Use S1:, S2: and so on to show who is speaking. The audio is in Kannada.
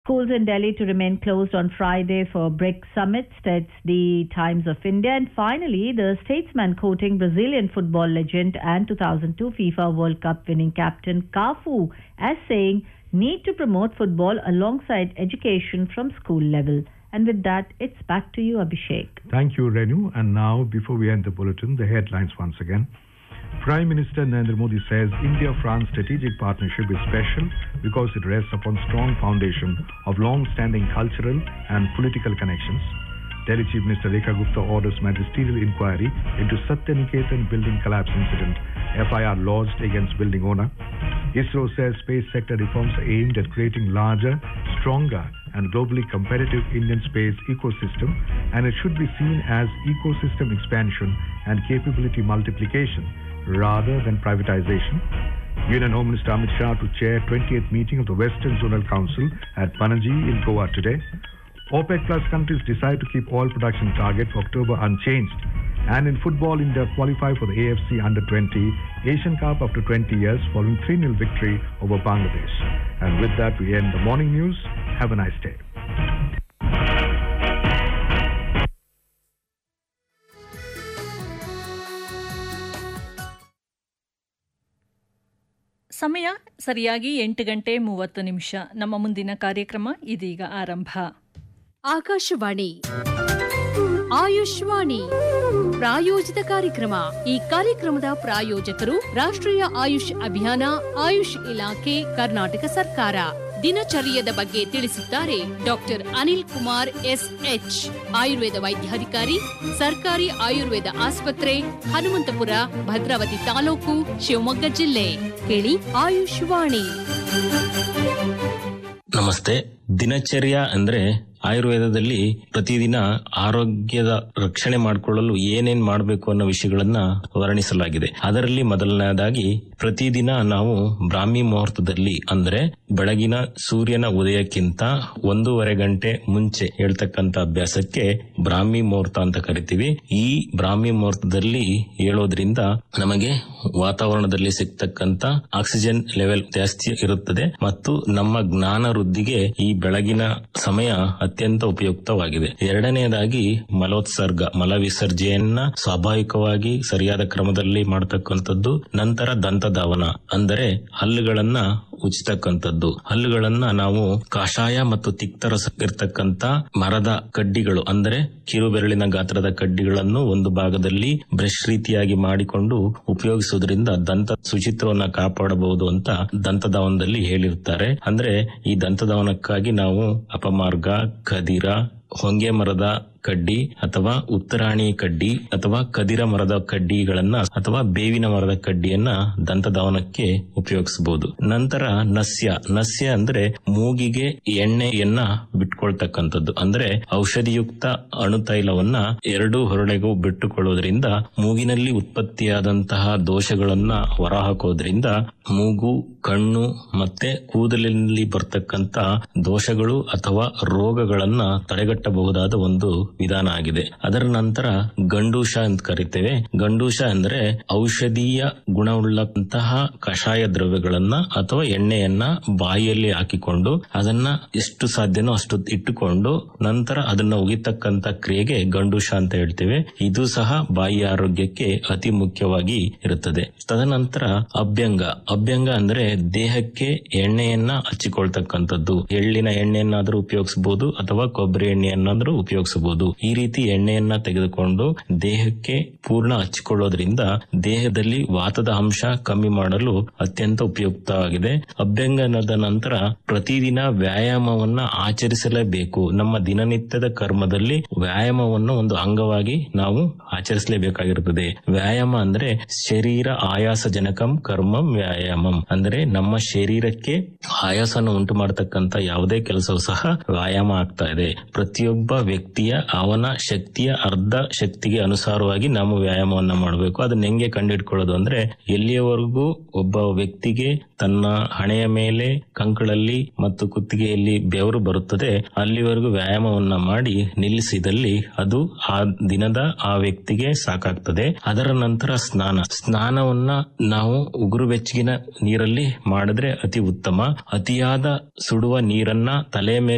S1: Schools in Delhi to remain closed on Friday for BRICS summit, states the Times of India. And finally, the statesman quoting Brazilian football legend and 2002 FIFA World Cup winning captain Cafu as saying, need to promote football alongside education from school level. And with that, it's back to you, Abhishek.
S2: Thank you, Renu. And now, before we end the bulletin, the headlines once again. Prime Minister Narendra Modi says India-France strategic partnership is special because it rests upon strong foundation of long-standing cultural and political connections. Delhi Chief Minister Rekha Gupta orders magisterial inquiry into Satyaniketan building collapse incident. FIR lodged against building owner. ISRO says space sector reforms are aimed at creating larger, stronger, and globally competitive Indian space ecosystem, and it should be seen as ecosystem expansion and capability multiplication rather than privatization. Union Home Minister Amit Shah to chair 28th meeting of the Western Zonal Council at Panaji in Goa today. OPEC plus countries decide to keep oil production target for October unchanged. And in football, India qualify for the AFC Under 20 Asian Cup after 20 years following 3-0 victory over Bangladesh. And with that, we end the morning news. Have a nice day.
S3: ಸಮಯ ಸರಿಯಾಗಿ ಎಂಟು ಗಂಟೆ ಮೂವತ್ತು ನಿಮಿಷ ನಮ್ಮ ಮುಂದಿನ ಕಾರ್ಯಕ್ರಮ ಇದೀಗ ಆರಂಭ
S4: ಆಕಾಶವಾಣಿ ಆಯುಷ್ವಾಣಿ ಪ್ರಾಯೋಜಿತ ಕಾರ್ಯಕ್ರಮ ಈ ಕಾರ್ಯಕ್ರಮದ ಪ್ರಾಯೋಜಕರು ರಾಷ್ಟ್ರೀಯ ಆಯುಷ್ ಅಭಿಯಾನ ಆಯುಷ್ ಇಲಾಖೆ ಕರ್ನಾಟಕ ಸರ್ಕಾರ ದಿನಚರ್ಯದ ಬಗ್ಗೆ ತಿಳಿಸುತ್ತಾರೆ doctor Anil Kumar S H ಆಯುರ್ವೇದ ವೈದ್ಯಾಧಿಕಾರಿ ಸರ್ಕಾರಿ ಆಯುರ್ವೇದ ಆಸ್ಪತ್ರೆ ಹನುಮಂತಪುರ ಭದ್ರಾವತಿ ತಾಲೂಕು ಶಿವಮೊಗ್ಗ ಜಿಲ್ಲೆ ಕೇಳಿ ಆಯುಷ್ ವಾಣಿ
S5: ನಮಸ್ತೆ ದಿನಚರ್ಯ ಅಂದ್ರೆ ಆಯುರ್ವೇದದಲ್ಲಿ ಪ್ರತಿದಿನ ಆರೋಗ್ಯದ ರಕ್ಷಣೆ ಮಾಡಿಕೊಳ್ಳಲು ಏನೇನ್ ಮಾಡಬೇಕು ಅನ್ನೋ ವಿಷಯಗಳನ್ನ ವರ್ಣಿಸಲಾಗಿದೆ ಅದರಲ್ಲಿ ಮೊದಲನೇದಾಗಿ ಪ್ರತಿದಿನ ನಾವು ಬ್ರಾಹ್ಮಿ ಮುಹೂರ್ತದಲ್ಲಿ ಅಂದ್ರೆ ಬೆಳಗಿನ ಸೂರ್ಯನ ಉದಯಕ್ಕಿಂತ ಒಂದೂವರೆ ಗಂಟೆ ಮುಂಚೆ ಹೇಳ್ತಕ್ಕಂತ ಅಭ್ಯಾಸಕ್ಕೆ ಬ್ರಾಹ್ಮಿ ಮುಹೂರ್ತ ಅಂತ ಕರಿತೀವಿ ಈ ಬ್ರಾಹ್ಮಿ ಮುಹೂರ್ತದಲ್ಲಿ ಹೇಳೋದ್ರಿಂದ ನಮಗೆ ವಾತಾವರಣದಲ್ಲಿ ಸಿಗ್ತಕ್ಕಂತ ಆಕ್ಸಿಜನ್ ಲೆವೆಲ್ ಜಾಸ್ತಿ ಇರುತ್ತದೆ ಮತ್ತು ನಮ್ಮ ಜ್ಞಾನ ವೃದ್ಧಿಗೆ ಈ ಬೆಳಗಿನ ಸಮಯ ಅತ್ಯಂತ ಉಪಯುಕ್ತವಾಗಿದೆ ಎರಡನೆಯದಾಗಿ ಮಲೋತ್ಸರ್ಗ ಮಲ ವಿಸರ್ಜನೆಯನ್ನ ಸ್ವಾಭಾವಿಕವಾಗಿ ಸರಿಯಾದ ಕ್ರಮದಲ್ಲಿ ಮಾಡತಕ್ಕಂಥದ್ದು ನಂತರ ದಂತಧಾವನ ಅಂದರೆ ಹಲ್ಲುಗಳನ್ನ ಉಚಿತಕ್ಕಂಥದ್ದು ಹಲ್ಲುಗಳನ್ನ ನಾವು ಕಷಾಯ ಮತ್ತು ತಿಕ್ತರ ಇರ್ತಕ್ಕಂತ ಮರದ ಕಡ್ಡಿಗಳು ಅಂದರೆ ಕಿರುಬೆರಳಿನ ಗಾತ್ರದ ಕಡ್ಡಿಗಳನ್ನು ಒಂದು ಭಾಗದಲ್ಲಿ ಬ್ರಷ್ ರೀತಿಯಾಗಿ ಮಾಡಿಕೊಂಡು ಉಪಯೋಗಿಸುವುದರಿಂದ ದಂತ ಶುಚಿತ್ವವನ್ನು ಕಾಪಾಡಬಹುದು ಅಂತ ದಂತಧಾವನದಲ್ಲಿ ಹೇಳಿರ್ತಾರೆ ಅಂದ್ರೆ ಈ ದಂತಧಾವನಕ್ಕಾಗಿ ನಾವು ಅಪಮಾರ್ಗ ಖದಿರ ಹೊಂಗೆ ಮರದ ಕಡ್ಡಿ ಅಥವಾ ಉತ್ತರಾಣಿ ಕಡ್ಡಿ ಅಥವಾ ಕದಿರ ಮರದ ಕಡ್ಡಿಗಳನ್ನ ಅಥವಾ ಬೇವಿನ ಮರದ ಕಡ್ಡಿಯನ್ನ ದಂತಧಾವನಕ್ಕೆ ಉಪಯೋಗಿಸಬಹುದು ನಂತರ ನಸ್ಯ ನಸ್ಯ ಅಂದ್ರೆ ಮೂಗಿಗೆ ಎಣ್ಣೆಯನ್ನ ಬಿಟ್ಕೊಳ್ತಕ್ಕಂಥದ್ದು ಅಂದ್ರೆ ಔಷಧಿಯುಕ್ತ ಅಣುತೈಲವನ್ನ ಎರಡು ಹೊರಳೆಗೂ ಬಿಟ್ಟುಕೊಳ್ಳೋದ್ರಿಂದ ಮೂಗಿನಲ್ಲಿ ಉತ್ಪತ್ತಿಯಾದಂತಹ ದೋಷಗಳನ್ನ ಹೊರಹಾಕೋದ್ರಿಂದ ಮೂಗು ಕಣ್ಣು ಮತ್ತೆ ಕೂದಲಿನಲ್ಲಿ ಬರ್ತಕ್ಕಂತ ದೋಷಗಳು ಅಥವಾ ರೋಗಗಳನ್ನ ತಡೆಗಟ್ಟಬಹುದಾದ ಒಂದು ವಿಧಾನ ಆಗಿದೆ ಅದರ ನಂತರ ಗಂಡೂಷ ಅಂತ ಕರಿತೇವೆ ಗಂಡೂಷ ಅಂದ್ರೆ ಔಷಧೀಯ ಗುಣವುಳ್ಳಂತಹ ಕಷಾಯ ದ್ರವ್ಯಗಳನ್ನ ಅಥವಾ ಎಣ್ಣೆಯನ್ನ ಬಾಯಿಯಲ್ಲಿ ಹಾಕಿಕೊಂಡು ಅದನ್ನ ಎಷ್ಟು ಸಾಧ್ಯನೋ ಅಷ್ಟು ಇಟ್ಟುಕೊಂಡು ನಂತರ ಅದನ್ನ ಉಗಿತಕ್ಕಂತ ಕ್ರಿಯೆಗೆ ಗಂಡೂಷ ಅಂತ ಹೇಳ್ತೇವೆ ಇದು ಸಹ ಬಾಯಿ ಆರೋಗ್ಯಕ್ಕೆ ಅತಿ ಮುಖ್ಯವಾಗಿ ಇರುತ್ತದೆ ತದನಂತರ ಅಭ್ಯಂಗ ಅಭ್ಯಂಗ ಅಂದ್ರೆ ದೇಹಕ್ಕೆ ಎಣ್ಣೆಯನ್ನ ಹಚ್ಚಿಕೊಳ್ತಕ್ಕಂಥದ್ದು ಎಳ್ಳಿನ ಎಣ್ಣೆಯನ್ನಾದ್ರೂ ಉಪಯೋಗಿಸಬಹುದು ಅಥವಾ ಕೊಬ್ಬರಿ ಎಣ್ಣೆಯನ್ನಾದ್ರೂ ಉಪಯೋಗಿಸಬಹುದು ಈ ರೀತಿ ಎಣ್ಣೆಯನ್ನ ತೆಗೆದುಕೊಂಡು ದೇಹಕ್ಕೆ ಪೂರ್ಣ ಹಚ್ಚಿಕೊಳ್ಳೋದ್ರಿಂದ ದೇಹದಲ್ಲಿ ವಾತದ ಅಂಶ ಕಮ್ಮಿ ಮಾಡಲು ಅತ್ಯಂತ ಉಪಯುಕ್ತವಾಗಿದೆ ಅಭ್ಯಂಗನದ ನಂತರ ಪ್ರತಿದಿನ ವ್ಯಾಯಾಮವನ್ನ ಆಚರಿಸಲೇಬೇಕು ನಮ್ಮ ದಿನನಿತ್ಯದ ಕರ್ಮದಲ್ಲಿ ವ್ಯಾಯಾಮವನ್ನು ಒಂದು ಅಂಗವಾಗಿ ನಾವು ಆಚರಿಸಲೇಬೇಕಾಗಿರುತ್ತದೆ ವ್ಯಾಯಾಮ ಅಂದ್ರೆ ಶರೀರ ಆಯಾಸ ಜನಕಂ ಕರ್ಮಂ ವ್ಯಾಯಾಮಂ ಅಂದ್ರೆ ನಮ್ಮ ಶರೀರಕ್ಕೆ ಆಯಾಸನ ಉಂಟು ಮಾಡತಕ್ಕಂತ ಯಾವುದೇ ಕೆಲಸವೂ ಸಹ ವ್ಯಾಯಾಮ ಆಗ್ತಾ ಇದೆ ಪ್ರತಿಯೊಬ್ಬ ವ್ಯಕ್ತಿಯ ಅವನ ಶಕ್ತಿಯ ಅರ್ಧ ಶಕ್ತಿಗೆ ಅನುಸಾರವಾಗಿ ನಾವು ವ್ಯಾಯಾಮವನ್ನ ಮಾಡಬೇಕು ಅದನ್ನ ಹೆಂಗೆ ಕಂಡುಹಿಡ್ಕೊಳ್ಳೋದು ಅಂದ್ರೆ ಎಲ್ಲಿಯವರೆಗೂ ಒಬ್ಬ ವ್ಯಕ್ತಿಗೆ ತನ್ನ ಹಣೆಯ ಮೇಲೆ ಕಂಕಳಲ್ಲಿ ಮತ್ತು ಕುತ್ತಿಗೆಯಲ್ಲಿ ಬೆವರು ಬರುತ್ತದೆ ಅಲ್ಲಿವರೆಗೂ ವ್ಯಾಯಾಮವನ್ನ ಮಾಡಿ ನಿಲ್ಲಿಸಿದಲ್ಲಿ ಅದು ಆ ದಿನದ ಆ ವ್ಯಕ್ತಿಗೆ ಸಾಕಾಗ್ತದೆ ಅದರ ನಂತರ ಸ್ನಾನ ಸ್ನಾನವನ್ನ ನಾವು ಉಗುರು ಬೆಚ್ಚಗಿನ ನೀರಲ್ಲಿ ಮಾಡಿದ್ರೆ ಅತಿ ಉತ್ತಮ ಅತಿಯಾದ ಸುಡುವ ನೀರನ್ನ ತಲೆಯ ಮೇಲೆ